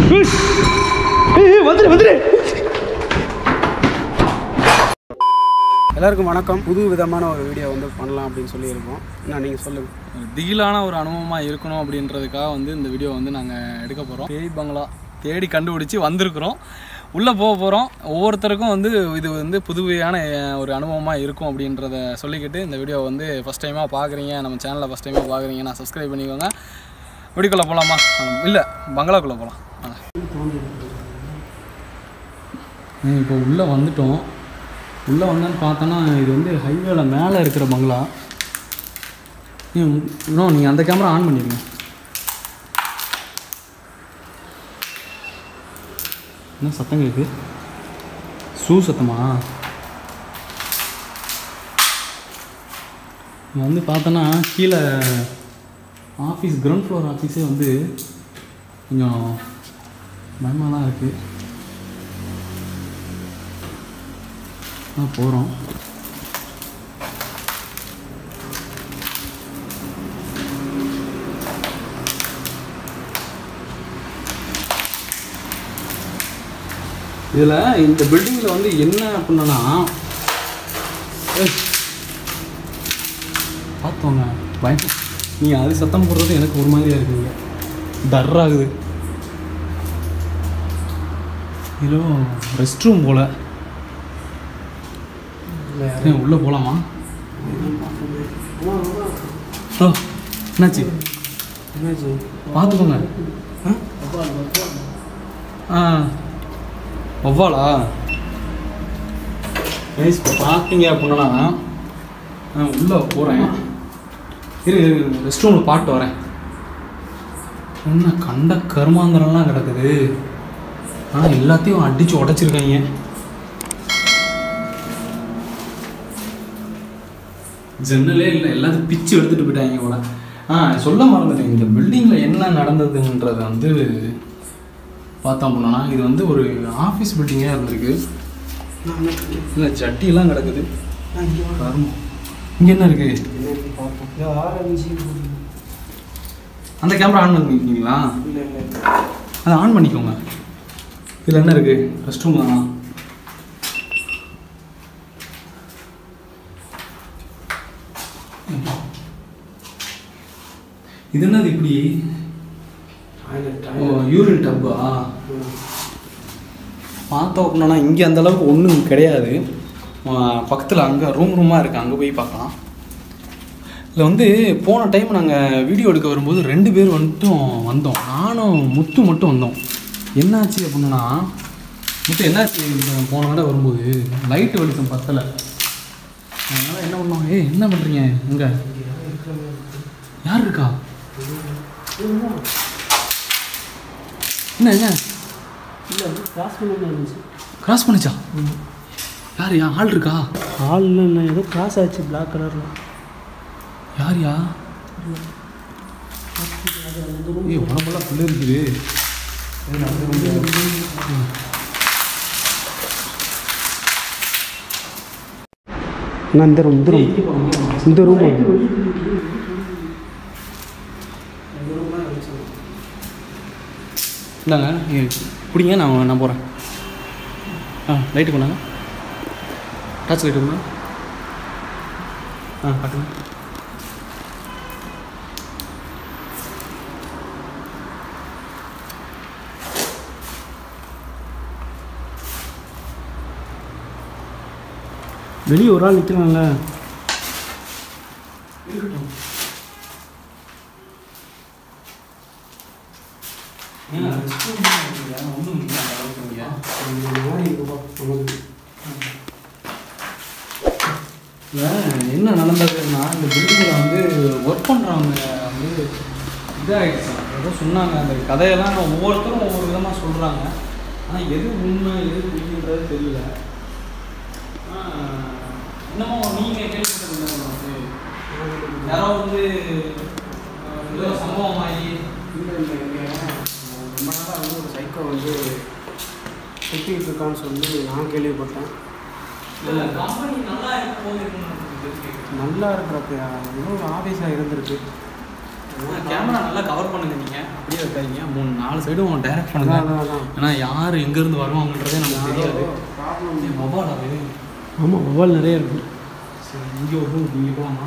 வந்துடு வந்துடு எல்லாருக்கும் வணக்கம் புது விதமான ஒரு வீடியோ வந்து பண்ணலாம் அப்படின்னு சொல்லியிருக்கோம் என்ன நீங்கள் சொல்லுங்கள் திகிலான ஒரு அனுபவமாக இருக்கணும் அப்படின்றதுக்காக வந்து இந்த வீடியோ வந்து நாங்கள் எடுக்க போகிறோம் பேய் பங்களா தேடி கண்டுபிடிச்சி வந்திருக்கிறோம் உள்ளே போக போகிறோம் ஒவ்வொருத்தருக்கும் வந்து இது வந்து புதுவையான அஹ், ஒரு அனுபவமாக இருக்கும் அப்படின்றத சொல்லிக்கிட்டு இந்த வீடியோ வந்து ஃபஸ்ட் டைமாக பார்க்குறீங்க நம்ம சேனலில் ஃபஸ்ட் டைமாக பார்க்குறீங்கன்னா சப்ஸ்கிரைப் பண்ணிக்கோங்க வீடியோக்குள்ளே போகலாமா இல்லை பங்களாக்குள்ளே போகலாம் வாங்க இப்போ உள்ளே வந்துட்டோம் உள்ளே வந்தோன்னு பார்த்தோன்னா இது வந்து ஹைவேல மேலே இருக்கிற பங்களா இன்னும் நீங்கள் அந்த கேமரா ஆன் பண்ணிடுங்க என்ன சத்தம் கேக்கு ஷூ சத்தமா இங்கே வந்து பார்த்தோன்னா கீழே ஆஃபீஸ் கிரவுண்ட் ஃப்ளோர் ஆஃபீஸே வந்து கொஞ்சம் பயமாக தான் இருக்குது ஆ போகிறோம் இதில் இந்த பில்டிங்கில் வந்து என்ன அப்படின்னா ஏய், பார்த்தோங்க பயம் நீங்கள் அது சத்தம் போடுறது எனக்கு ஒரு மாதிரியாக இருக்குங்க டர் ஆகுது இதோ ரெஸ்ட் ரூம் போல் உள்ளே போகலாமா ஓ என்னாச்சு பார்த்துக்கோங்க ஆ வவ்வாலா கைஸ் இப்போ பார்த்தீங்க அப்படின்னா நான் உள்ளே போகிறேன் இரு ரெஸ்ட் ரூமில் பாட்டு வரேன் என்ன கண்ட கருமாந்திரம்லாம் கிடக்குது ஆனால் எல்லாத்தையும் அடித்து உடச்சிருக்காங்க ஜன்னலே இல்லை எல்லாத்தையும் பிச்சு எடுத்துகிட்டு போயிட்டாங்க போல ஆ சொல்ல மறந்துட்டேன் இந்த பில்டிங்கில் என்ன நடந்ததுன்றதை வந்து பார்த்தோம் அப்படின்னா இது வந்து ஒரு ஆஃபீஸ் பில்டிங்காக இருந்திருக்கு இல்லை ஜட்டியெல்லாம் கிடக்குது கருமம் இங்கே என்ன இருக்கு அந்த கேமரா ஆன் பண்ணிருக்கீங்களா அதை ஆன் பண்ணிக்கோங்க இதில் என்ன இருக்கு ரெஸ்ட் ரூம் தானா இது என்னது இப்படி ஓ யூரின் டப்பா பார்த்தோம் அப்படின்னா இங்கே அந்த அளவுக்கு ஒன்றும் கிடையாது பக்கத்தில் அங்கே ரூம் ரூமாக இருக்குது அங்கே போய் பார்க்கலாம் இதில் வந்து போன டைம் நாங்கள் வீடியோ எடுக்க வரும்போது ரெண்டு பேர் வந்துட்டும் வந்தோம் நானும் முத்து மட்டும் வந்தோம் என்னாச்சு அப்படின்னா முத்து என்னாச்சு இந்த போன தடவை வரும்போது லைட்டு வெளிச்சம் பத்தலை அதனால் என்ன பண்ணோம் ஏய் என்ன பண்ணுறீங்க இங்கே யார் இருக்கா என்ன என்ன கிராஸ் பண்ணிச்சா யார் யா ஆள் இருக்கா ஆள்ல என்ன ஏதோ கிராஸ் ஆச்சு பிளாக் கலர்ல யார்யா ஏய் உடம்பெல்லாம் புள்ள இருக்குது நான் இந்த ரூம் இந்த ரூம் இந்த ரூம் இந்தாங்க நீங்க பிடிங்க நான் நான் போகிறேன் ஆ லைட்டு கொண்டாங்க டார்ச் லைட்டு கொண்டா ஆ காட்டுங்க வெளியே ஒரு ஆள் நிற்கிறான்ல இல்லை என்ன நடந்ததுன்னா இந்த பில்டிங்கில் வந்து ஒர்க் பண்ணுறவங்க வந்து இதாகிடுச்சு ஏதோ சொன்னாங்க அந்த கதையெல்லாம் ஒவ்வொருத்தரும் ஒவ்வொரு விதமாக சொல்கிறாங்க ஆனால் எது உண்மை எது பொய்ன்றது தெரியல ஆஹ், இன்னமும் நீங்கள் கேள்விப்பட்டது யாரோ வந்து அஹ், ஏதோ சம்பவம் ஆகி இல்லை இல்லை இங்கே ரொம்ப நாளாக வந்து ஒரு சைக்கோ வந்து சுற்றிக்கிட்டு இருக்கான்னு சொல்லி நான் கேள்விப்பட்டேன் இல்லை கம்பெனி நல்லா இருக்கும் போது நல்லா இருக்கிறப்ப இன்னும் ஆஃபீஸாக இருந்திருக்கு கேமரா நல்லா கவர் பண்ணுங்க நீங்கள் அப்படியே வைக்காதீங்க மூணு நாலு சைடும் டைரக்ட் பண்ணுங்க அதான், அதான். ஏன்னா யார் எங்கேருந்து வருவாங்கன்றதே நமக்கு தெரியாது ப்ராப்ளம் மொபைல் அது ஆமாம் மொபைல் நிறைய இருக்கு சரி இங்கே ஒரு ரூம் இங்கே போகலாமா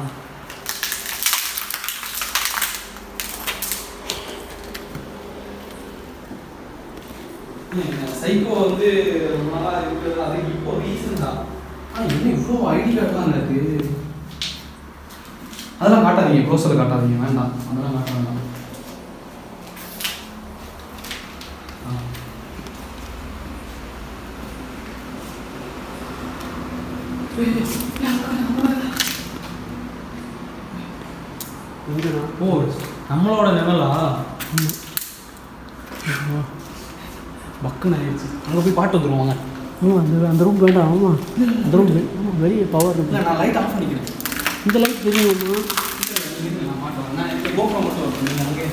சைக்கோ வந்து ரொம்ப நாளா இருக்குது அது இப்போ ரீசன் தான் ஆனால் என்ன இவ்வளோ ஐடி கார்டுலாம் இருக்கு அதெல்லாம் காட்டாதீங்க க்ளோஸில் காட்டாதீங்க வேண்டாம் அதெல்லாம் காட்ட வேண்டாம் ஆ. எங்கண்ணா ஓ நம்மளோட லெவலா பக்குன்னு ஆயிடுச்சு அங்கே போய் பாட்டு வந்துருவாங்க ஆமாம் அந்த அந்த ரூம் வேண்டாம் ஆமாம் அந்த ரூம் ஆமாம் வெளியே பவர் இல்லை இருக்கு நான் லைட் ஆஃப் பண்ணிக்கிறேன் இந்த லைட் தெரியுமா இருங்க, நான் மாட்டுவேன் நான் இப்போ கோபுரம் மட்டும் இருக்கும் நீங்கள் அங்கே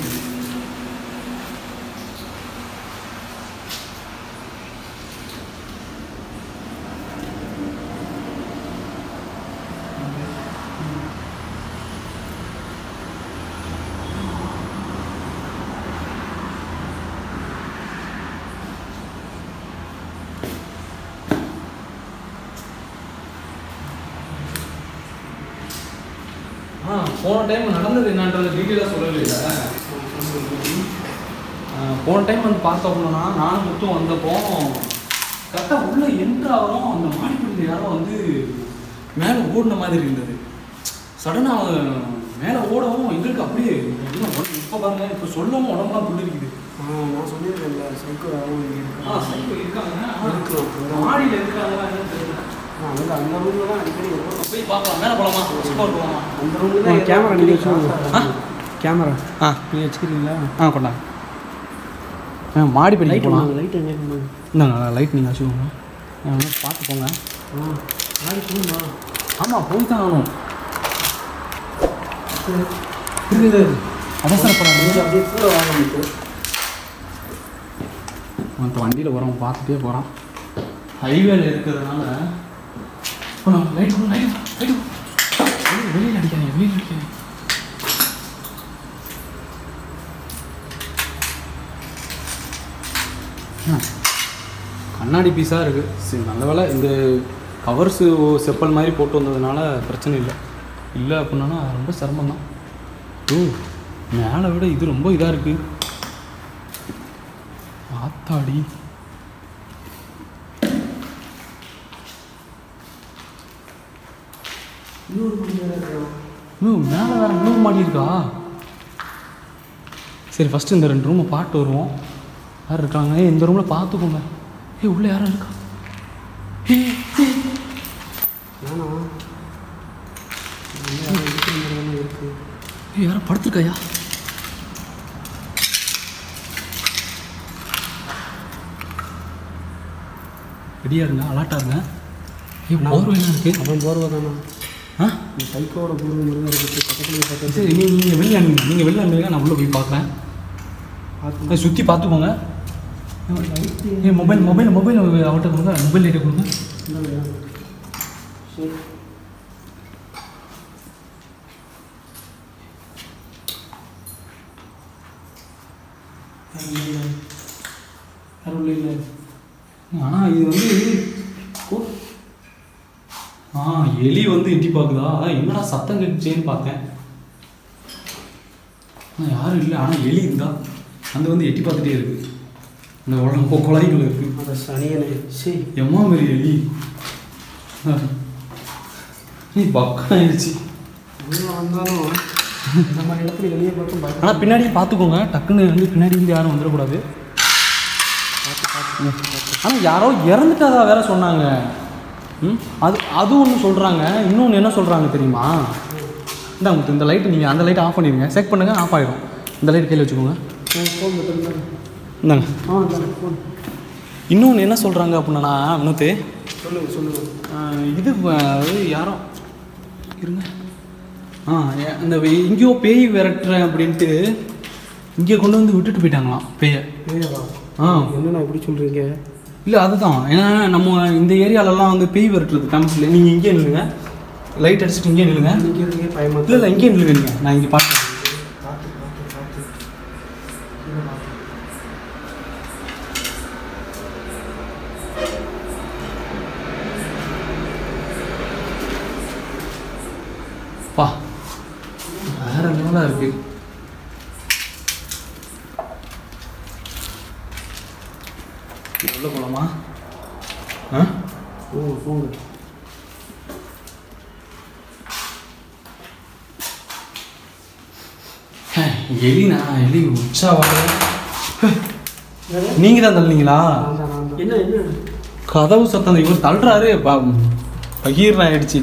ஆ போன டைம் நடந்தது என்னன்றது டீட்டெயிலாக சொல்லவே இல்லை ஆ, போன டைம் வந்து பார்த்தோம் அப்படின்னா நானும் முத்தும் வந்தப்போ கரெக்டாக உள்ளே என்ட்ரு ஆகிறோம் அந்த மாடிப்படியில் யாரோ வந்து மேலே ஓடின மாதிரி இருந்தது சடனாக மேலே ஓடவும் எங்களுக்கு அப்படியே இப்போ பாருங்க இப்போ சொல்லவும் உடம்புலாம் புள்ளிருக்குது ஆ நான் சொல்லியிருக்கேன்ல சைக்கோ யாரும் இங்கே ஆ இருக்கு சைக்கோ இருக்காங்க இருக்கலாம். மாடியில் இருக்காங்களா என்னன்னு தெரியல அந்த அந்த ரூமில் தான் அடிக்கடி வரும் போய் பார்க்கலாம் மேலே போகலாமா ஸ்கோர் போகலாமா அந்த ரூமில் தான் கேமரா நீங்கள் வச்சுக்கோங்க ஆ கேமரா ஆ நீங்கள் வச்சுக்கிறீங்களா ஆ கொண்டாங்க ஆ மாடி படிக்க லைட் போகலாம் லைட் எங்கே இருக்குமா இந்தாங்க லைட் நீங்கள் வச்சுக்கோங்க வேணா பார்த்து போங்க ஆ நாளைக்கு போகணுமா ஆமாம் போய் தான் ஆகணும் இருக்குது அவசரப்படாது கொஞ்சம் அப்படியே கூட வாங்க முடியும் மற்ற வண்டியில் போகிறோம் பார்த்துட்டே போகிறான் ஹைவேல இருக்கிறதுனால போனோம் லைட் போகணும் லைட் லைட் வெளியில் அடிக்காதீங்க வெளியில் அடிக்காதீங்க ஆ, கண்ணாடி பீஸாக இருக்குது சரி நல்ல வேளை இந்த கவர்ஸு செப்பல் மாதிரி போட்டு வந்ததுனால பிரச்சனை இல்லை இல்லை அப்படின்னா ரொம்ப சிரமம் தான் ஓ மேலே விட இது ரொம்ப இதாக இருக்குது ஆத்தாடி இன்னொரு ரூம் வேறு இருக்கலாம் ஓ மேலே வேறு இன்னொரு மாடி இருக்கா சரி ஃபஸ்ட்டு இந்த ரெண்டு ரூமை பார்த்து வருவோம் யார் இருக்காங்க ஏய் இந்த ரூமில் பார்த்துக்கோங்க ஏய் உள்ளே யாரும் இருக்கா ஏய் ஏய். நானா இங்கே இருக்கிற மாதிரி தானே இருக்குது ஏய் யாரும் படுத்துருக்காயா ரெடியாக இருங்க அலாட்டாக இருங்க ஏய் போர்வையெல்லாம் இருக்கு அவன் போர்வை தானே ஆ இந்த சைக்கோட பூர்வம் மிருகம் இருக்குது பக்கத்தில் பார்த்தா சரி நீ நீங்கள் வெளில அனுப்புங்க நீங்கள் வெளில அனுப்புங்க நான் உள்ளே போய் பார்க்குறேன் பார்த்து சுற்றி பார்த்துக்கோங்க ஏய் மொபைல் மொபைல் மொபைல் அவர்கிட்ட கொடுங்க மொபைல் லைட்டை கொடுங்க சரி யாரும் இல்லை ஆனால் இது வந்து ஓ. ஆ எலி வந்து எட்டி பார்க்குதா அதான் என்னடா சத்தம் கேட்டுச்சேன்னு பார்த்தேன் ஆனால் யாரும் இல்லை ஆனால் எலி இருந்தா அந்த வந்து எட்டி பார்த்துட்டே இருக்கு இந்த உடம்பு குழந்தைகள் இருக்கு அந்த சனியனை சரி எம்மா மாரி எலி ஆ. நீ பக்காயிடுச்சு உள்ள வந்தாலும் இந்த மாதிரி இடத்துல வெளியே பார்த்து பயப்பட ஆனால் பின்னாடியே பார்த்துக்கோங்க டக்குன்னு வந்து பின்னாடி இருந்து யாரும் வந்துடக்கூடாது ஆனால் யாரோ இறந்துட்டதா வேற சொன்னாங்க ம் அது அது ஒன்று சொல்கிறாங்க இன்னொன்று என்ன சொல்கிறாங்க தெரியுமா இந்தா முத்து இந்த லைட்டு நீங்கள் அந்த லைட்டை ஆஃப் பண்ணிடுங்க செக் பண்ணுங்க ஆஃப் ஆகிடும் இந்த லைட் கையில் வச்சுக்கோங்க ஃபோன் மட்டும் இந்தாங்க ஆ இந்தாங்க ஃபோன் இன்னொன்று என்ன சொல்கிறாங்க அப்படின்னா வினோத்து சொல்லுங்கள் சொல்லுங்கள் ஆஹ் இது அதாவது யாரோ இருங்க ஆ ஏ- இந்த வே- எங்கேயோ பேய் விரட்டுறேன் அப்படின்ட்டு இங்கே கொண்டு வந்து விட்டுட்டு போயிட்டாங்களாம் பேயை ஏவா ஆ என்னண்ணா இப்படி சொல்கிறீங்க இல்லை அதுதான் ஏன்னா நம்ம இந்த ஏரியாலலாம் வந்து பேய் விரட்டுறது ஃபேமஸ் இல்லை நீங்கள் இங்கே நில்லுங்க லைட் அடிச்சுட்டு இங்கே நில்லுங்க நீங்கள் இருக்கீங்க பயமா இல்லை இல்லை இங்கே நில்லுங்க நீங்கள் நான் இங்கே பார்க்குறேன் தான் இருக்கு உள்ள போலாமா ஆ போங்க போங்க ஹே, எலினா எலி உச்சா வர நீங்க தான் தள்ளினீங்களா என்ன என்ன கதவு சத்தம் இவர் தள்ளுறாரு பகீர்னு ஆயிடுச்சு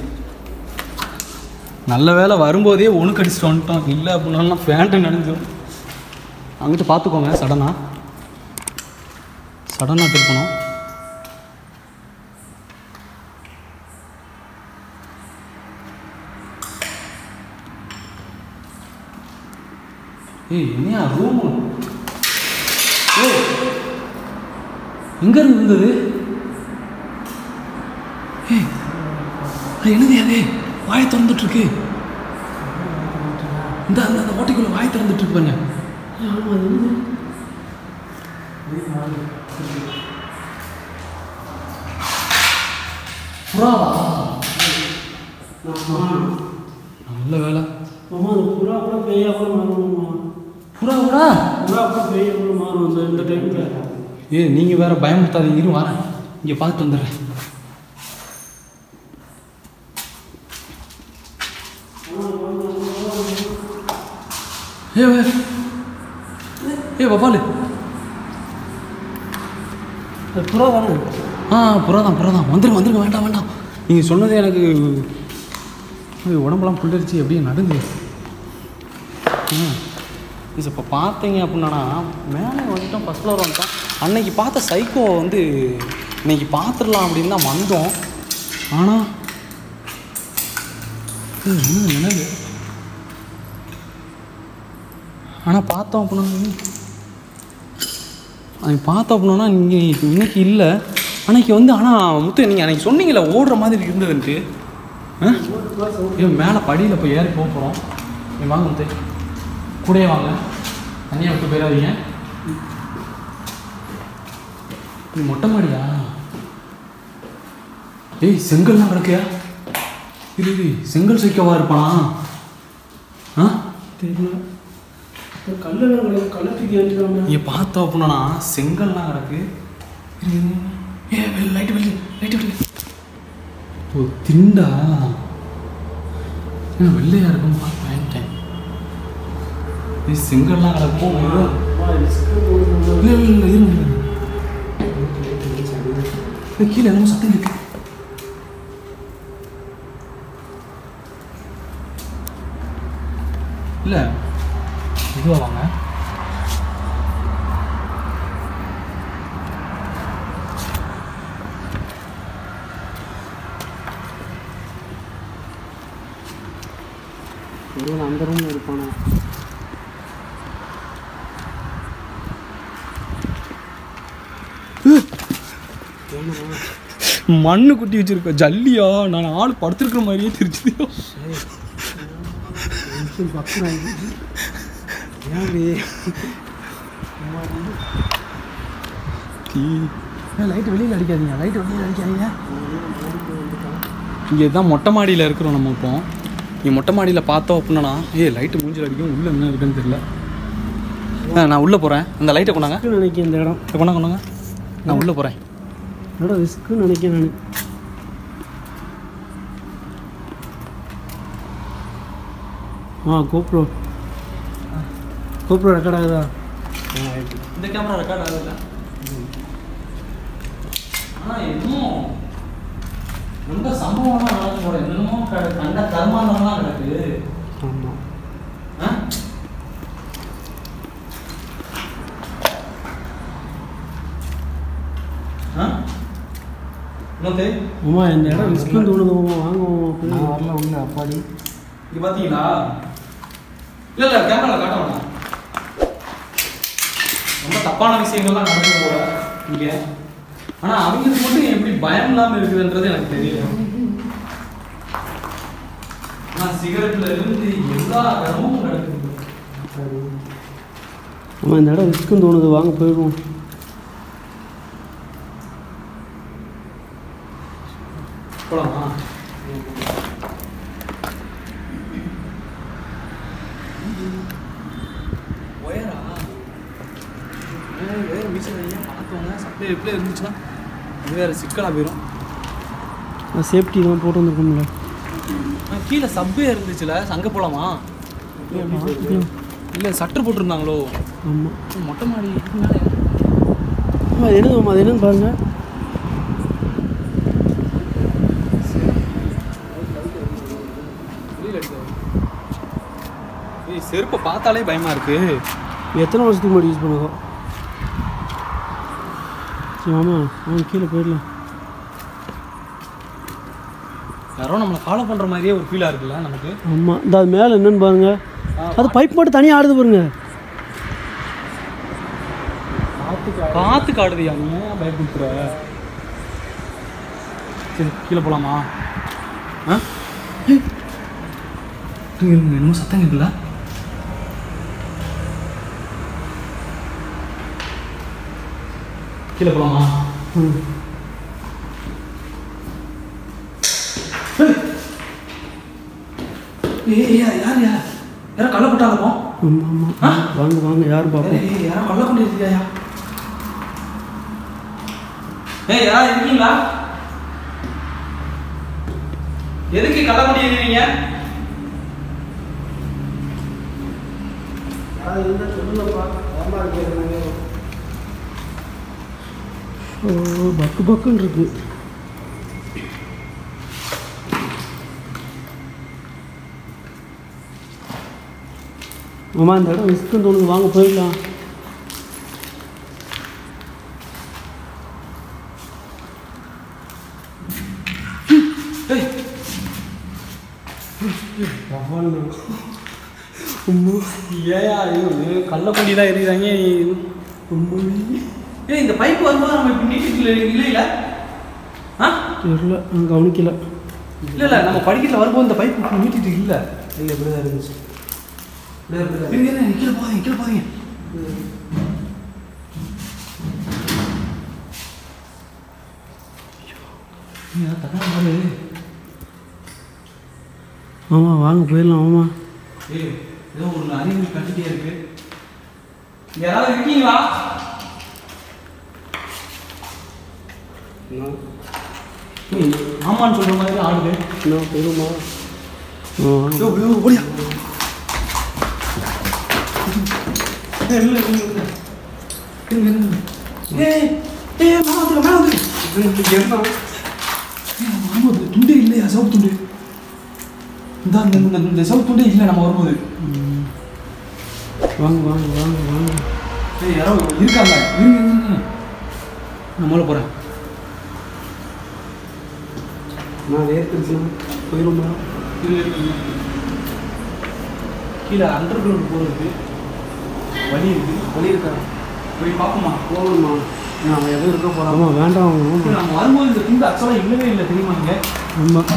நல்ல வேளை வரும்போதே ஒன்று கடிச்சிட்டு வந்துட்டோம் இல்லை அப்படின்னா ஃபேண்ட்டு நனைஞ்சிரும் அங்கிட்டு பார்த்துக்கோங்க சடனா சடனாக திருப்பணும் ஏய் என்னையா ரூம் ஏய் எங்க இருந்து இருந்தது ஏய் அது என்னது அது வாயை திறந்துட்டு இருக்கு இந்த அந்த அந்த ஓட்டைக்குள்ள வாயை திறந்துட்டு இருக்கு பாருங்க ஆமாம் அது வந்து புறாவா நல்ல வேலை ஆமாம் அது புறா கூட பேயா கூட மாறுமா புறா புறா புறா கூட பேயா கூட மாறும் அந்த இந்த டைமில் ஏ நீங்கள் வேற பயமுறுத்தாதீங்க இரு வரேன் இங்கே பார்த்துட்டு வந்துடுறேன் ஏ வே. ஏ வப்பாலு அது புறா தானே ஆ புறாதான் புறாதான் வந்துருங்க வந்துருங்க வேண்டாம் வேண்டாம் நீங்கள் சொன்னது எனக்கு ஐயோ, உடம்பெல்லாம் புல்லரிச்சு அப்படியே நடுங்கு ம் இப்போ பார்த்தீங்க அப்படின்னா மேலே வந்துட்டோம் ஃபஸ்ட் ஃப்ளோர் வந்துட்டோம் அன்னைக்கு பார்த்த சைக்கோ வந்து இன்னைக்கு பார்த்துடலாம் அப்படின்னு தான் வந்தோம் ஆனால் ம், என்ன என்னது ஆனால் பார்த்தோம் அப்படின்னா அன்னைக்கு பார்த்தோம் அப்படின்னா நீங்கள் இன்னைக்கு இல்லை அன்னைக்கு வந்து ஆனால் முத்து நீங்கள் அன்னைக்கு சொன்னீங்களே ஓடுற மாதிரி இருந்ததுன்ட்டு ஆ ஏன் மேலே படியில் போய் ஏறி போக போகிறோம் நீ வாங்க முத்து கூடயே வாங்க தனியாக விட்டு போயிடாதீங்க நீ மொட்டை மாடியா ஏய் செங்கல்லாம் கிடக்குயா இரு இரு செங்கல் சைக்கவா இருப்பானா ஆ தெரியல இப்போ கல்லெல்லாம் கிடையாது கல்லை தூக்கி எறிஞ்சிடாம இங்கே பார்த்தோம் அப்படின்னா செங்கல்லாம் கிடக்கு இரு, இரு, இரு. ஏ லைட்டு வெளியே லைட்டு வெளியே ஓ திண்டா என்ன வெள்ளையா இருக்கும் பார்த்து வாங்கிட்டேன் ஏய் செங்கல்லாம் கிடக்கும் வெறும் இல்லை இல்லை இல்லை இருங்க இருங்க. ஏய், கீழே என்னமோ சத்தம் இருக்கு இல்லை இதுவா வாங்க ஒருவேளை அந்த ரூமில் இருப்பானா மண்ணு குட்டி வச்சிருக்க ஜல்லியா நான் ஆள் படுத்திருக்கிற மாதிரியே தெரிஞ்சுதியோ பக்கம் ஆகிடுச்சு லைட் வெளியில் அடிக்காதீங்க லைட் வெளியில் அடிக்காதீங்க இங்கே தான் மொட்டை மாடியில் இருக்கிறோம் நம்ம இப்போ இங்கே மொட்டை மாடியில் பார்த்தோம் அப்படின்னா ஏய் லைட்டு மூஞ்சில் அடிக்கும் உள்ளே என்ன இருக்குன்னு தெரியல ஆ நான் உள்ளே போகிறேன் அந்த லைட்டை கொண்டாங்க ரிஸ்க்குன்னு நினைக்கிறேன் இந்த இடம் இதை கொண்டாங்க கொண்டாங்க நான் உள்ளே போகிறேன் இடம் ரிஸ்க்குன்னு நினைக்கிறேன் நான் ஆ கோப்ரோ கோப்ரோ ரெக்கார்ட் ஆகுதா இந்த கேமரா ரெக்கார்ட் ஆகுதுல்ல ஆனால் இன்னும் ரொம்ப சம்பவம்லாம் நடக்க போட என்னமோ க- கண்ட கர்மாந்தம்லாம் நடக்குது ஆமாம் ஆ? ஆ? என்னது? அம்மா இந்த இடம் ரிஸ்க்குன்னு தோணுது மாமா வாங்குவோம் நான் வரல உள்ள அப்பாடி இங்க பாத்தீங்களா இல்ல இல்ல கேமரா காட்ட வேணாம் ரொம்ப தப்பான விஷயங்கள்லாம் நடக்கும் போல இங்க ஆனா அவங்களுக்கு மட்டும் எப்படி பயம் இல்லாம இருக்குதுன்றது எனக்கு தெரியல ஆனா சிகரெட்ல இருந்து எல்லா இடமும் நடக்குது அம்மா இந்த இடம் ரிஸ்க்குன்னு தோணுது வாங்க போயிடுவோம் போலாமா வேறு வீசுறீங்க பார்த்தவங்க சப்ளை எப்படி இருந்துச்சுன்னா இது வேறு சிக்கலாக போயிடும் சேஃப்டி தான் போட்டு வந்திருக்கோம்ல ஆ, கீழே சப்பே இருந்துச்சுல அங்கே போகலாமா இல்லை சட்டர் போட்டிருந்தாங்களோ ஆமாம் மொட்டை மாடி மேலே ஆமாம் அது என்னது மாமா அது என்னன்னு பாருங்க வெளியில் அடிக்க ஏய் செருப்பை பார்த்தாலே பயமாக இருக்கு எத்தனை வருஷத்துக்கு முன்னாடி யூஸ் பண்ணதோ சரி மாமா வாங்க கீழே போயிடலாம் யாரோ நம்மளை ஃபாலோ பண்ணுற மாதிரியே ஒரு ஃபீலாக இருக்குல்ல நமக்கு ஆமாம் இந்த அது மேலே என்னன்னு பாருங்க அது பைப் மட்டும் தனியாக ஆடுது பாருங்க காத்து காடுதியா நீ ஏன் பயப்படுத்துற சரி கீழே போகலாமா ஆ ஏய். இருங்க, இருங்க, என்னமோ சத்தம் கேட்கல கீழே போகலாமா ம் ஏய் ஏய், யார் யார் யார் யாரோ கள்ள போட்டாங்க ஆமாம் ஆமாம் வாங்க வாங்க யார் பார்ப்போம் ஏய் யாரோ கள்ள கொண்டு இருக்கியா ஏய் யாரா இருக்கீங்களா எதுக்கு கள்ள கொண்டு இருக்கிறீங்க ஓ பக்கு பக்குன்னு இருக்கு மாமா இந்த இடம் ரிஸ்க்குன்னு தோணுது வாங்க போயிடலாம் ஏய் ஏயா இது கள்ள கொண்டி தான் எறிகிறாங்க ஏய் இந்த பைப் வரும்போது நம்ம இப்படி நீட்டிட்டு இல்லை இல்லையில ஆ தெரியல நான் கவனிக்கல இல்லை இல்லை நம்ம படிக்கட்டில் வரும்போது இந்த பைப் இப்படி நீட்டிட்டு இல்லை இல்லை இப்படி தான் இருந்துச்சு இப்படி தான், இப்படி தான். இருங்க இருங்க கீழே போகாதீங்க கீழே போகாதீங்க நீங்க தகவல் பாரு ஆமாம் வாங்க போயிடலாம் ஆமா ஏய் ஏதோ ஒரு அறிவு கட்டிட்டே இருக்கு யாராவது இருக்கீங்களா என்ன? ஏய், ஆமான்னு சொல்ற மாதிரி ஆடுது என்ன போயிடுமா ஆ யோ யோ ஓடியா ஏய், இல்ல இல்ல இல்ல இருங்க இருங்க ஏய் ஏய் மேல வந்துரு மேல வந்துரு இது என்ன? ஏய், நம்ம வரும்போது துண்டே இல்லையா சிவப்பு துண்டு இந்த இந்த இந்த இந்த சிவப்பு துண்டே இல்லை நம்ம வரும்போது வாங்க வாங்க வாங்க வாங்க ஏய் யாரோ இருக்காங்க இருங்க இருங்க, இருங்க நான் மேலே போகிறேன் நான் வேர்த்துருச்சுன்னா போயிடுமா இல்லை இல்லை கீழே அண்டர் கிரவுண்ட் போகிறதுக்கு வழி இருக்குது வழி இருக்கா போய் பார்ப்போமா போகணுமா நான் எதுவும் இருக்க போகிறோம் ஆமாம் வேண்டாம் ஆமாம் நம்ம வரும்போது இந்த துண்டு ஆக்சுவலாக இல்லவே இல்லை தெரியுமா இங்கே ஆமாம்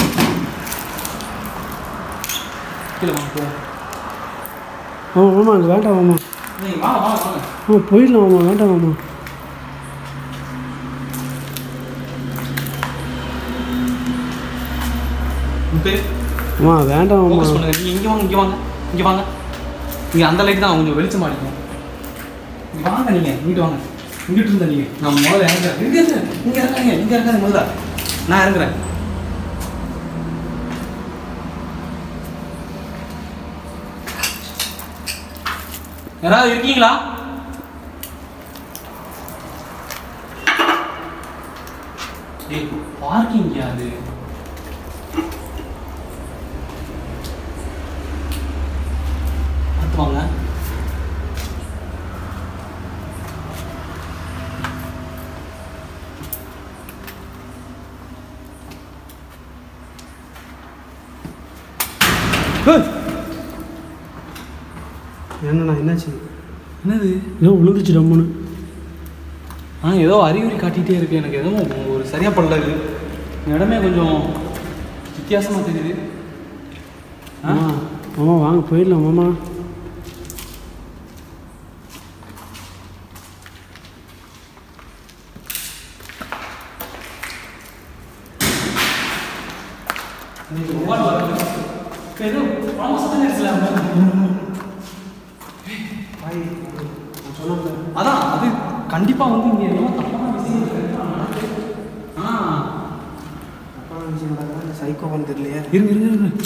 கீழே வாங்க போ ஆமாம் ஆமாம் அங்கே வேண்டாம் ஆமாம் நீங்கள் வாங்க வாங்க வாங்க ஆ போயிடலாம் ஆமாம் வேண்டாம் ஆமாம் உன் பேர் ஆமா வேண்டாம் ஃபோக்கஸ் ஆமாம் பண்ணுங்க நீங்கள் இங்கே வாங்க இங்கே வாங்க இங்கே வாங்க இங்கே அந்த லைட் தான் கொஞ்சம் வெளிச்சம் அடிக்கும் இங்க வாங்க நீங்கள் இங்கிட்டு வாங்க இங்கிட்டு இருந்த நீங்கள் நான் முதல்ல இறங்குறேன் இங்கே இருந்து இங்கே இறங்காதீங்க இங்கே இறங்காதீங்க முதல்ல நான் இறங்குறேன் யாராவது இருக்கீங்களா டேய் பார்க்கிங் அது பார்த்து வாங்க என்னண்ணா என்னாச்சு என்னது ஏதோ விழுந்துச்சு டம்முன்னு ஆ ஏதோ அறிகுறி காட்டிகிட்டே இருக்கு எனக்கு எதுவும் ஒரு சரியாக படல இது இந்த இடமே கொஞ்சம் வித்தியாசமாக தெரியுது ஆ ஆமா ஆமாம் வாங்க போயிடலாம் மாமா ஒவ்வாறு வருது. ஏதோ பணம் சத்தம் கேட்டுச்சுல. நான் சொன்னேன் அதான் அது கண்டிப்பாக வந்து இங்கே என்னமோ தப்பான விஷயம் இருக்கு. ஆ தப்பான விஷயம் நடக்குதா இல்லை சைக்கோ வந்து இல்லையா இருங்க இருங்க இருங்க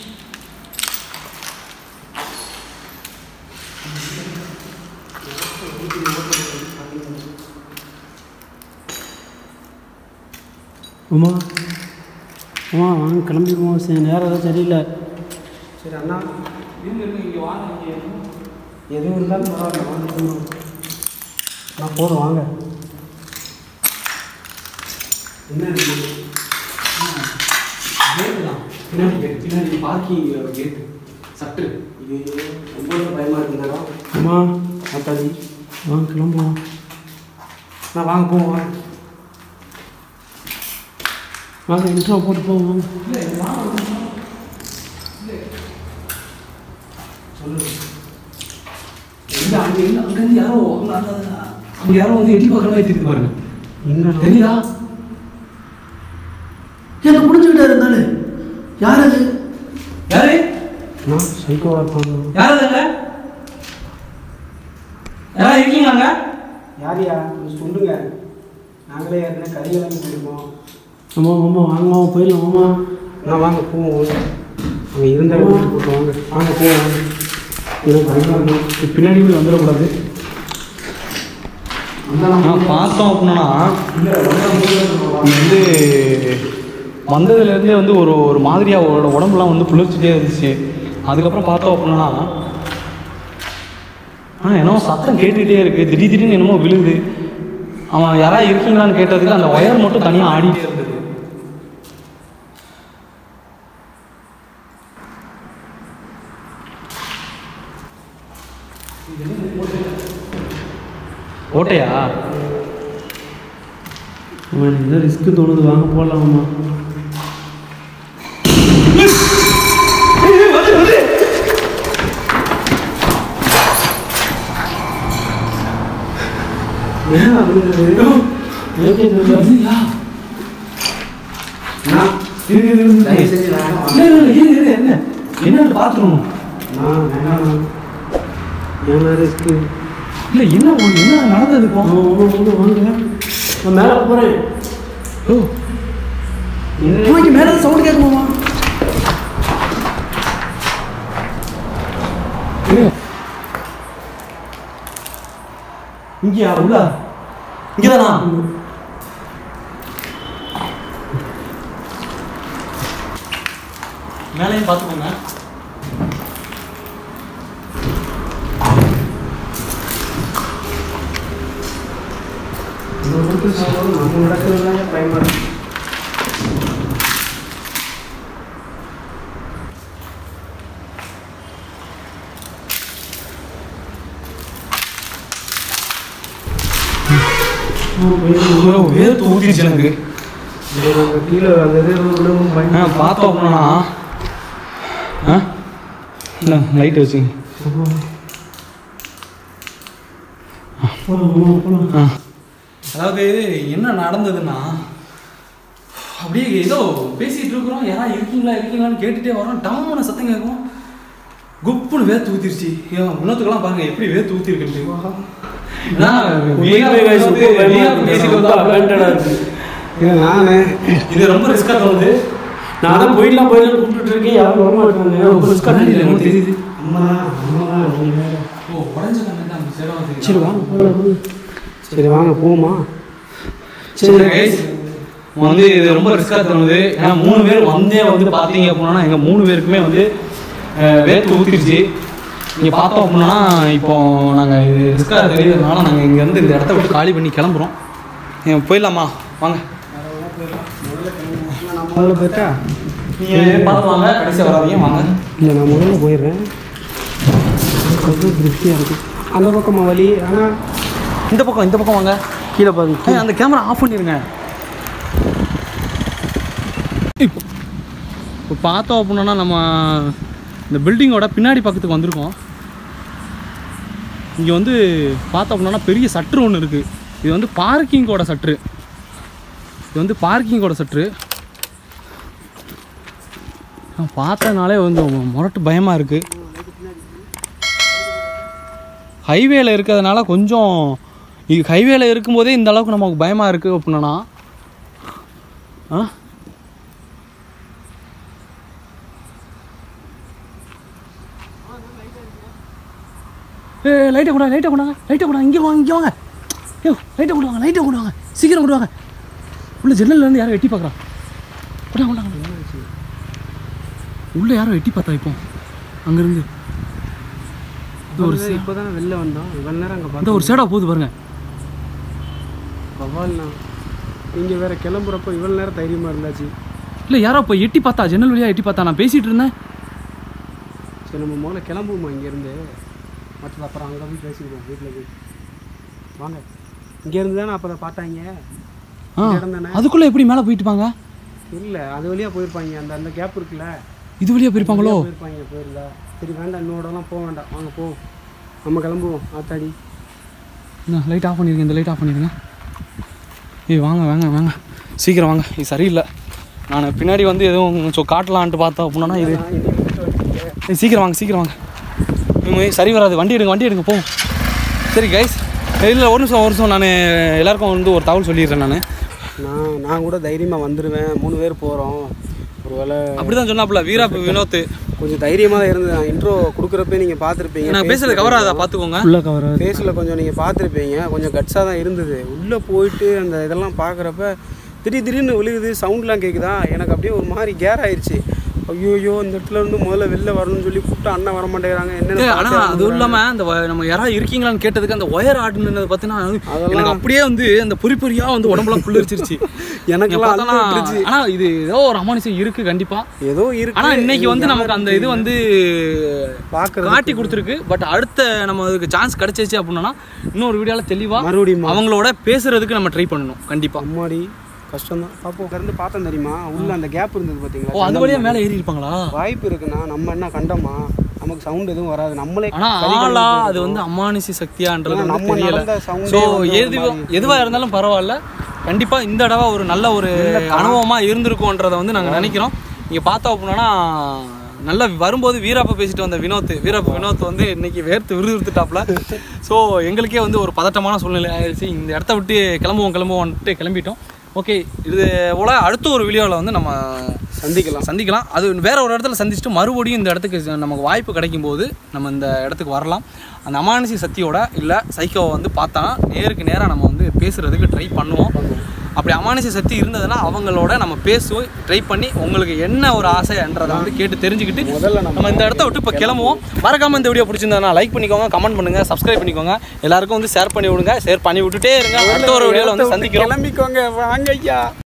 அம்மா அம்மா வாங்க கிளம்பிடுவோம் சரி நேரம் ஏதாவது சரியில்லை சரி அண்ணா இருங்க இருங்க இங்கே வாங்க இங்கே எதுவும் இருந்தாலும் பரவாயில்ல வாங்க போகணும் நான் போதும் வாங்க என்ன இருக்கு கேட்டு தான் பின்னாடி கேட்டு பின்னாடி பார்க்கிங் கேட்டு சட்டு இது ரொம்ப பயமாக இருக்குங்களா அம்மா அத்தாஜி வாங்க கிளம்புவோம் நான் வாங்க போவோம் வாங்க வாங்க இன்ட்ரோ போட்டு போவோம் வாங்க எங்க அங்கே இல்லை அங்கேருந்து யாரோ அங்கே அந்த அங்கே யாரோ வந்து எட்டி பார்க்குற மாதிரி தெரியுது பாருங்க எங்க தெரியுதா என்ன முடிஞ்சுக்கிட்டே இருந்தாலே யார் அது யாரு நான் சைக்கோவாக இருப்பாங்க யார் அதுங்க யாரா இருக்கீங்களாங்க யார் யா கொஞ்சம் சொல்லுங்க நாங்களே ஏற்கனவே கறி கிளம்பி போயிருக்கோம் அம்மா அம்மா வாங்கம்மா போயிடலாம் அம்மா நான் வாங்க போவோம் அங்கே இருந்தால் வீட்டு போட்டு வாங்க வாங்க போவோம் வாங்க எனக்கு பயமா இருக்கு. பின்னாடி போய் வந்துடக்கூடாது நான் பார்த்தோம் அப்படின்னா வந்து வந்ததுலேருந்தே வந்து ஒரு ஒரு மாதிரியாக அவரோட உடம்புலாம் வந்து குளிர்ச்சிட்டே இருந்துச்சு அதுக்கப்புறம் பார்த்தோம் அப்படின்னா ஆ என்னமோ சத்தம் கேட்டுகிட்டே இருக்குது திடீர் திடீர்னு என்னமோ விழுது அவன் யாராவது இருக்கீங்களான்னு கேட்டதுக்கு அந்த ஒயர் மட்டும் தனியாக ஆடிட்டே இருந்தது ஓட்டையா அம்மா எனக்கு என்ன ரிஸ்க்கு தோணுது வாங்க போகலாம் அம்மா என்ன விழுந்தது எனக்கே தெரியல. நான் இரு, இரு, இரு. தயவு செஞ்சு வேணாம் வாங்க. இல்ல, இல்ல, இரு, இரு, என்ன என்னன்னு பார்த்துருணும் நான் வேணாம் ஏன்னா ரிஸ்க்கு இல்லை என்ன உனக்கு என்ன நடந்தது இப்போ அம்மா, அம்மா, அம்மா, வாங்க நான் மேலே போகிறேன் ஓ இங்கே மேலே சவுண்ட் கேட்கணுமா இங்கேயா உள்ள இங்கதானா மேலையும் பார்த்துக்கோங்க நம்ம வீட்டு சாப்பாடு நம்ம நடக்கிறது தான் பயமாக இருக்கு வேர்த்து ஊத்திடுச்சு எனக்கு இது நம்ம கீழே அந்த இது விழுவும் ஆ பயமாக பார்த்தோம் அப்படின்னா ஆ இல்லை லைட் வச்சுங்க போகலாம் அம்மா போகலாம் ஆ அதாவது என்ன நடந்ததுன்னா அப்படியே ஏதோ பேசிகிட்டு இருக்கிறோம் யாரா இருக்கீங்களா இருக்கீங்களான்னு கேட்டுட்டே வரோம் டம்முன சத்தம் கேட்கும் குப்புன்னு வேர்த்து ஊத்திருச்சு ஏன் இன்னொத்துக்கெல்லாம் பாருங்க எப்படி வேர்த்து ஊத்திருக்குன்ட்டு நான் உண்மையாவே guys, ரொம்ப பயமா இருக்கு. பேசிட்டு ரொம்ப வந்தா abandoned ஆ இருக்கு. இது நான் இது ரொம்ப ரிஸ்கா தோணுது நான் தான் போயிடலாம் போயிடலாம் கூப்பிட்டு இருக்கேன் யாரும் வர மாட்டாங்க ரொம்ப risk ஆ கண்ணாடியில் இருக்கு. என்னமோ தெரியுது அம்மா அம்மா நீ வேற ஓ உடஞ்ச கண்ணு தான் சரி சரி வாங்க போகலாம் வாங்க. சரி வாங்க போமா சரி கைஸ் வந்து இது ரொம்ப ரிஸ்காக தோணுது ஏன்னா மூணு பேர் வந்தே வந்து பார்த்தீங்க அப்படின்னா எங்கள் மூணு பேருக்குமே வந்து அஹ், வேர்த்து ஊற்றிருச்சு நீங்கள் பார்த்தோம் அப்படின்னா இப்போ நாங்கள் இது ரிஸ்காக தெரியறதுனால நாங்கள் இங்கேருந்து இந்த இடத்த விட்டு காலி பண்ணி கிளம்புறோம் ஏன் போயிடலாமா வாங்க நான் முதல்ல போயிட்டா நீங்கள் பார்த்து வாங்க கடைசியாக வராதீங்க வாங்க இல்லை நான் முதல்ல போயிடுறேன் கொஞ்சம் திருப்தியாக இருக்கு அந்த பக்கமா வழி ஆனால் இந்த பக்கம் இந்த பக்கம் வாங்க கீழே பாருங்க ஏய், அந்த கேமரா ஆஃப் பண்ணிடுங்க இப்போ இப்போ பார்த்தோம் அப்படின்னா நம்ம இந்த பில்டிங்கோட பின்னாடி பக்கத்துக்கு வந்திருக்கோம் இங்கே வந்து பார்த்தோம் அப்படின்னா பெரிய சட்ரு ஒன்று இருக்குது இது வந்து பார்க்கிங்கோட சட்ரு இது வந்து பார்க்கிங்கோட சட்ரு நான் பார்த்தனாலே வந்து முரட்டு பயமாக இருக்குது ஹைவேல இருக்கிறதுனால கொஞ்சம் இது ஹைவேல இருக்கும்போதே இந்த அளவுக்கு நமக்கு பயமாக இருக்குது அப்படின்னா ஆ ஏ லைட்டை கொண்டாங்க லைட்டை கொண்டாங்க லைட்டை கொண்டாங்க இங்கே வாங்க இங்கே வாங்க ஏ லைட்டை கொண்டு வாங்க லைட்டை கொண்டு வாங்க சீக்கிரம் கொண்டு வாங்க உள்ள ஜன்னல்ல இருந்து யாரும் எட்டி பார்க்குறான் கொண்டாங்க கொண்டாங்க உள்ள யாரோ எட்டி பார்த்தா இப்போ அங்கேருந்து ஒரு இப்போ தான் வெளில வந்தோம் இவ்வளோ நேரம் அங்கே இந்த பார்த்தோம் ஒரு சேடா போகுது பாருங்க பவால்ண்ணா நீங்கள் வேற கிளம்புறப்போ இவ்வளோ நேரம் தைரியமாக இருந்தாச்சு இல்லை யாரோ இப்போ எட்டி பார்த்தா ஜன்னல் வழியாக எட்டி பார்த்தா நான் பேசிகிட்டு இருந்தேன் சரி நம்ம முதல்ல கிளம்புவோமா இங்கேருந்து மற்றது அப்புறம் அங்கே போய் பேசிக்குவோம் வீட்டில் போய் வாங்க இங்கேருந்து தானே அப்போ அதை பார்த்தாங்க ஆ இடம் தானே அதுக்குள்ளே எப்படி மேலே போயிட்டுப்பாங்க இல்லை அது வழியாக போயிருப்பாங்க அந்த அந்த கேப் இருக்குல்ல இது வழியாக போயிருப்பாங்களோ வழியா போயிருப்பாங்க போயிருந்தா சரி வேண்டாம் இன்னோடலாம் போக வேண்டாம் வாங்க போ நம்ம கிளம்புவோம் ஆத்தாடி என்ன லைட் ஆஃப் பண்ணிருங்க இந்த லைட் ஆஃப் பண்ணிருங்க ஏய் வாங்க வாங்க வாங்க சீக்கிரம் வாங்க இது சரியில்லை நான் பின்னாடி வந்து எதுவும் கொஞ்சம் காட்டலான்ட்டு பார்த்தோம் அப்படின்னா இது ஏய் சீக்கிரம் வாங்க சீக்கிரம் வாங்க இவங்க சரி வராது வண்டி எடுங்க வண்டி எடுங்க போவோம் சரி கைஸ் இல்லை ஒரு நிமிஷம் ஒரு நிமிஷம் நான் எல்லாருக்கும் வந்து ஒரு தகவல் சொல்லிடுறேன் நான் நான் நான் கூட தைரியமாக வந்துடுவேன் மூணு பேர் போகிறோம் ஒருவேளை அப்படி தான் சொன்னாப்புல வீரா வினோத் கொஞ்சம் தைரியமாக தான் இருந்தது நான் இன்ட்ரோ கொடுக்குறப்ப நீங்கள் பார்த்துருப்பீங்க நான் பேசுறது கவர் ஆகுதா பார்த்துக்கோங்க ஃபுல்லாக கவர் ஆகுது ஃபேஸில் கொஞ்சம் நீங்கள் பார்த்துருப்பீங்க கொஞ்சம் கட்ஸாக தான் இருந்தது உள்ளே போயிட்டு அந்த இதெல்லாம் பார்க்குறப்ப திடீர் திடீர்னு விழுகுது சவுண்ட்லாம் கேட்குதா எனக்கு அப்படியே ஒரு மாதிரி கேர் ஆயிடுச்சு ஐயோ இந்த இடத்துல இருந்து முதல்ல வெளில வரணும்னு சொல்லி கூப்பிட்டு அண்ணன் வர மாட்டேங்கிறாங்க என்னென்ன ஏய், ஆனா பார்த்து அதுவும் இல்லாம அந்த வ- நம்ம யாராவது இருக்கீங்களான்னு கேட்டதுக்கு அந்த ஒயர் ஆடுனது பார்த்தீங்கன்னா அதெல்லாம் எனக்கு அப்படியே வந்து அந்த பொறி பொறியா வந்து உடம்புலாம் புல்லரிச்சிருச்சு எனக்கெல்லாம் இங்க பார்த்தோன்னா, அழுது விட்டுருச்சு. ஆனா இது ஏதோ ஒரு அமானுஷம் இருக்கு கண்டிப்பா ஏதோ இருக்கு ஆனா இன்னைக்கு வந்து நமக்கு அந்த இது வந்து பார்க்கறது காட்டி கொடுத்துருக்கு பட் அடுத்த நம்ம அதுக்கு சான்ஸ் கிடைச்சிச்சு அப்படின்னா இன்னொரு வீடியோல தெளிவா மறுபடியும் அவங்களோட பேசுறதுக்கு நம்ம ட்ரை பண்ணணும் கண்டிப்பா அம்மாடி கஷ்டம் தான் பார்ப்போம் இருந்து பார்த்தேன் தெரியுமா உள்ள அந்த கேப் இருந்தது ஓ பார்த்தீங்களா அது வழியா மேலே ஏறி இருப்பாங்களா வாய்ப்பு இருக்குண்ணா நம்ம என்ன கண்டோமா நமக்கு சவுண்ட் எதுவும் வராது நம்மளே ஆனா சரி பண்ணி ஆளா போயிருக்கோம். அது வந்து அமானுஷி சக்தியான்றது ஏன்னா வந்து நம்ம தெரியல நடந்த sound ஏ ஸோ வந்து ஒரு எது மாதிரி எதுவா இருந்தாலும் பரவாயில்ல கண்டிப்பா இந்த தடவை ஒரு நல்ல ஒரு அனுபவமா இருந்திருக்கும்ன்றத வந்து நாங்க நினைக்கிறோம் நீங்க பார்த்தோம் அப்படின்னா நல்லா வரும்போது வீராப்ப பேசிட்டு வந்த வினோத் வீராப்ப வினோத் வந்து இன்னைக்கு வேர்த்து விறுவிறுத்துட்டாப்ல ஸோ எங்களுக்கே வந்து ஒரு பதட்டமான சூழ்நிலை ஆயிடுச்சு இந்த இடத்த விட்டு கிளம்புவோம் கிளம்புவோம்ட்டு கிளம்பிட்டோம் ஓகே இது போல அடுத்த ஒரு வீடியோவில் வந்து நம்ம சந்திக்கலாம் சந்திக்கலாம் அது வேற ஒரு இடத்துல சந்திச்சுட்டு மறுபடியும் இந்த இடத்துக்கு நமக்கு வாய்ப்பு கிடைக்கும் போது நம்ம இந்த இடத்துக்கு வரலாம் அந்த அமானுஷி சக்தியோட இல்லை சைக்கோவை வந்து பார்த்தா நேருக்கு நேராக நம்ம வந்து பேசுறதுக்கு ட்ரை பண்ணுவோம் அப்படி அமானுஷி சக்தி இருந்ததுன்னா அவங்களோட நம்ம பேசுவோம் ட்ரை பண்ணி உங்களுக்கு என்ன ஒரு ஆசைன்றதை வந்து கேட்டு தெரிஞ்சுக்கிட்டு முதல்ல நம்ம நம்ம இந்த இடத்த விட்டு இப்போ கிளம்புவோம் மறக்காம இந்த வீடியோ பிடிச்சிருந்தா லைக் பண்ணிக்கோங்க கமெண்ட் பண்ணுங்க சப்ஸ்கிரைப் பண்ணிக்கோங்க எல்லாருக்கும் வந்து ஷேர் பண்ணி விடுங்க ஷேர் பண்ணி விட்டுட்டே இருங்க அடுத்த ஒரு வீடியோவில் வந்து சந்திக்கிறோம் கிளம்பிக்கோங்க வாங்க ஐயா